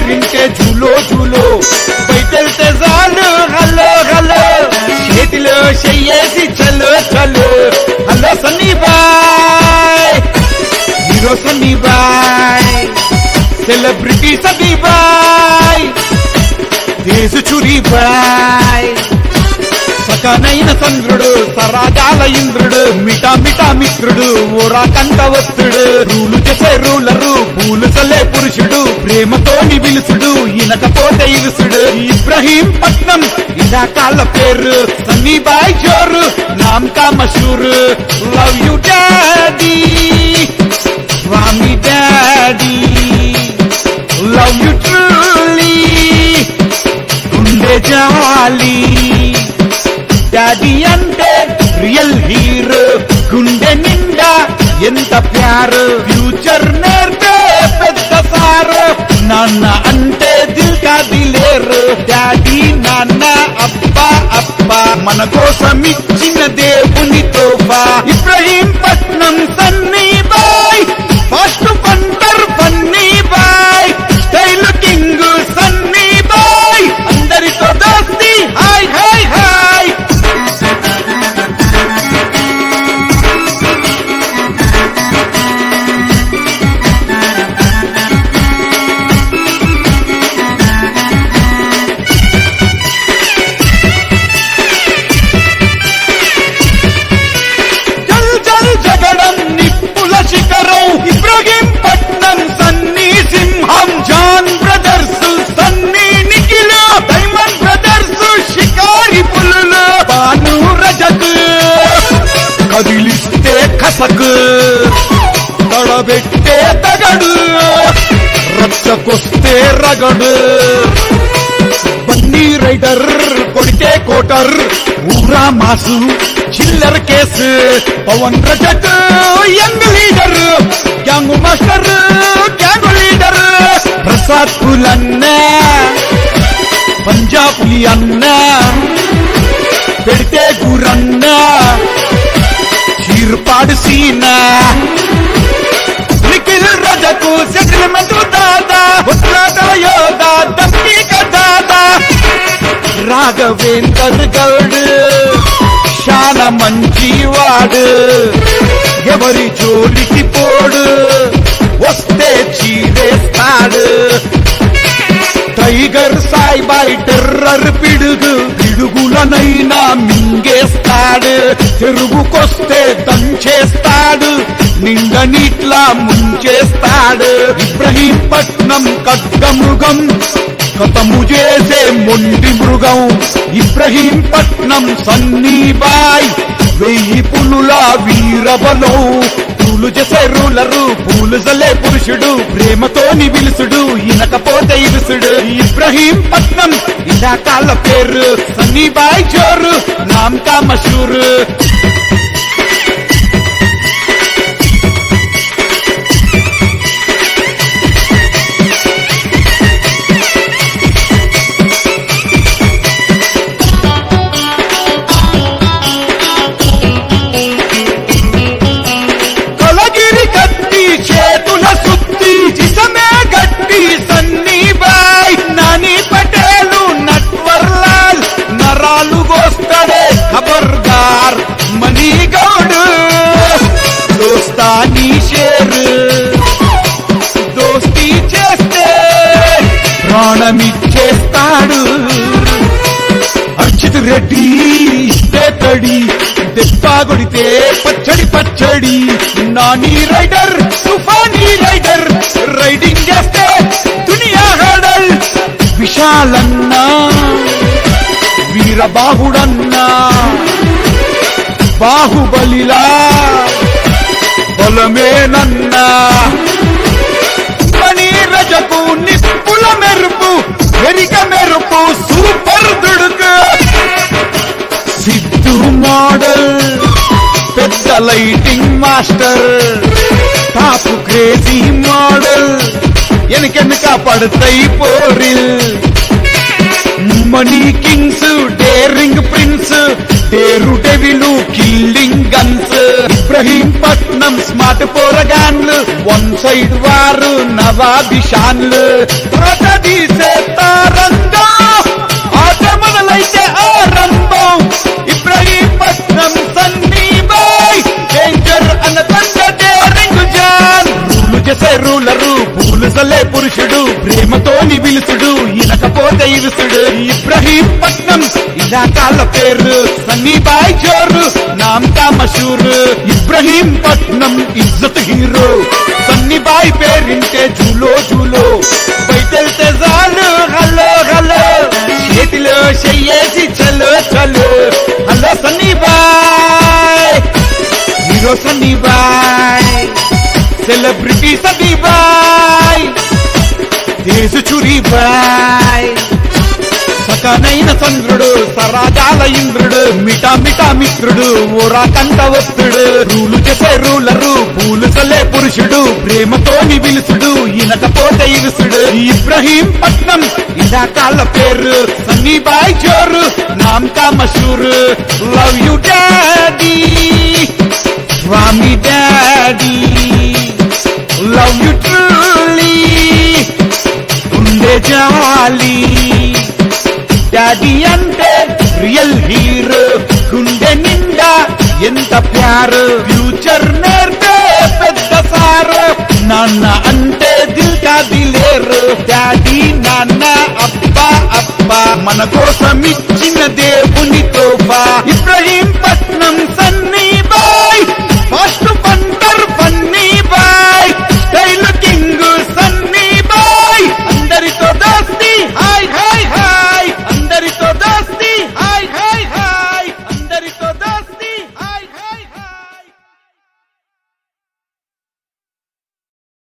వింటే జూలో జూలో బయటెళ్తే చాలు హలో హలో చేతిలో చెయ్యేసి చలో చలో hello Sunny boy hero Sunny boy celebrity Sunny boy దేశ చురి బాయ్ సకనైన చంద్రుడు సరాగాల ఇంద్రుడు మిటా మిటా మిత్రుడు ఓరా కంఠవత్తుడు రూలు చేసే రూలరు పూలు చల్లే పురుషుడు ప్రేమతోని విలుసుడు ఇనకపోతే ఇరుసుడు ఇబ్రహీం పట్నం ఇదాకాల పేరు సన్నీ బాయ్ జోరు నామ్ కా మషూర్ లవ్ యు డాడీ స్వామి డాడీ లవ్ యు ట్రూలీ గుండె జాలి డాడీ అంటే రియల్ హీరో గుండె నిండా ఎంత ప్యారు ఫ్యూచర్ నేర్పే పెద్ద సారు నాన్న అంటే దిల్ కా దిలేరు డాడీ నాన్న అబ్బా అబ్బా మన కోసం ఇచ్చిన దేవుని తోఫా Ibrahimpatnam Sunny boy first punter funny boy style king Sunny boy అందరితో దోస్తి హాయ్ హాయ్ హాయ్ జల్ జల్ జగడం నిప్పుల శిఖరం ఇబ్రహీం పట్నం సన్నీ సింహం John brothers Sunny Nikhila diamond brothers షికారి పులులు బాను రజక్ కదిలిస్తే కసక్ తడబెట్టే తగడు రచ్చకొస్తే రగడు బన్నీ రైడర్ కొడితే కోటర్ ఊరా మాసు చిల్లర్ case Pawan Razak young leader gang master gang leader Prasad పులన్న పంజాబులి అన్న పెడితే గురన్న చీర్పాడు సీనా నిఖిల్ రజకు సెటిల్మెంట్ దాదా ఉత్సాహ యోధా దమ్మి దాదా రాఘవేందర్ గౌడ్ శాన మంచివాడు ఎవరి జోలికి పోడు వస్తే చీరేస్తాడు టైగర్ సాయిబాయ్ టెర్రర్ పిడుగు పిడుగులనైనా మింగేస్తాడు చెరువుకొస్తే దంచేస్తాడు నిండ నీట్లా ముంచేస్తాడు ఇబ్రహీం పట్నం కడ్గమృగం కథము చేసే మొండి మృగం ఇబ్రహీం పట్నం సన్నీబాయ్ వెయ్యి పులుల వీరబలం పూలు చేసే రూలరు పూలు జల్లే పురుషుడు ప్రేమతోని విలుసుడు ఇనకపోతే ఇరుసుడు ఇబ్రహీం పట్నం ఇందాకాల పేరు సన్నీబాయ్ జోరు నామ్ కా మషూర్ కలగిరి కత్తి చేతుల సుత్తి జిసమే గట్టి సన్నీ బాయ్ నాని పటేలు నట్వర్లాల్ నరాలు గోస్తడే ఖబర్దార్ మనీ గౌడ్ దోస్తానీ షేర్ దోస్తీ చేస్తే ప్రాణమిచ్చేస్తాడు అర్చిత్ రెడ్డి ఇస్తే తడి దెబ్బ కొడితే పచ్చడి పచ్చడి నాని రైడర్ తుఫానీ రైడర్ రైడింగ్ చేస్తే దునియా హడల్ విశాలన్నా వీరబాహుడన్నా బాహుబలిలా బలమేనన్నా పని రజపు నిప్పుల మెరుపు వెరిక మెరుపు సూపర్ దుడుకు సిద్ధు మోడల్ పెద్ద lighting master top crazy model వెనకెనక పడతాయి పోరిల్ మనీ కింగ్స్ డేరింగ్ ప్రిన్స్ డేరు devil killing guns Ibrahimpatnam smart పోరగాన్లు one side వారు నవాబి షాన్లు ఆట తీసే తారంగా ఆట మొదలైతే ఆరంభం ఇబ్రహీంపట్నం సన్నీ బాయ్ డేంజర్ అన్న తండ డేరింగ్ జాన్ రూలు చేసే రూలరు పూలు సలే పురుషుడు ప్రేమతోని విలుసుడు ఇనకపోతే ఇరుసుడు ఇబ్రహీంపట్నం ఇలాకాల పేరు సన్నీ బాయ్ జోరు నామ్ కా మషూర్ ఇబ్రహీంపట్నం ఇజ్జత్ హీరో సన్నీ బాయ్ పేరింటే జూలో జూలో బయటెళ్తే చాలు హలో హలో చేతిలో చెయ్యేసి చలో చలో hello Sunny boy hero Sunny boy celebrity Sunny boy దేశ చురీ బాయ్ సకనైన చంద్రుడు సరాజాల ఇంద్రుడు మిటా మిటా మిత్రుడు ఓరా కంట వస్తుడు రూలు చేసే రూలరు పూలు చల్లే పురుషుడు ప్రేమతోని విలుసుడు ఇనకపోతే ఇరుసుడు ఇబ్రహీం పట్నం ఇదాకాల పేరు సన్నీ బాయ్ జోరు నామ్ కా మషూర్ లవ్ యు డాడీ స్వామి డాడీ లవ్ యు ట్రూలీ ఉండే జాలి డాడీ అంటే రియల్ హీరో గుండె నిండా ఎంత ప్యారు ఫ్యూచర్ నేర్పే పెద్ద సారు నాన్న అంటే దిల్ కా దిలేరు డాడీ నాన్న అబ్బా అబ్బా మన కోసం ఇచ్చిన దేవుని తోఫా ఇబ్రహీం పట్నం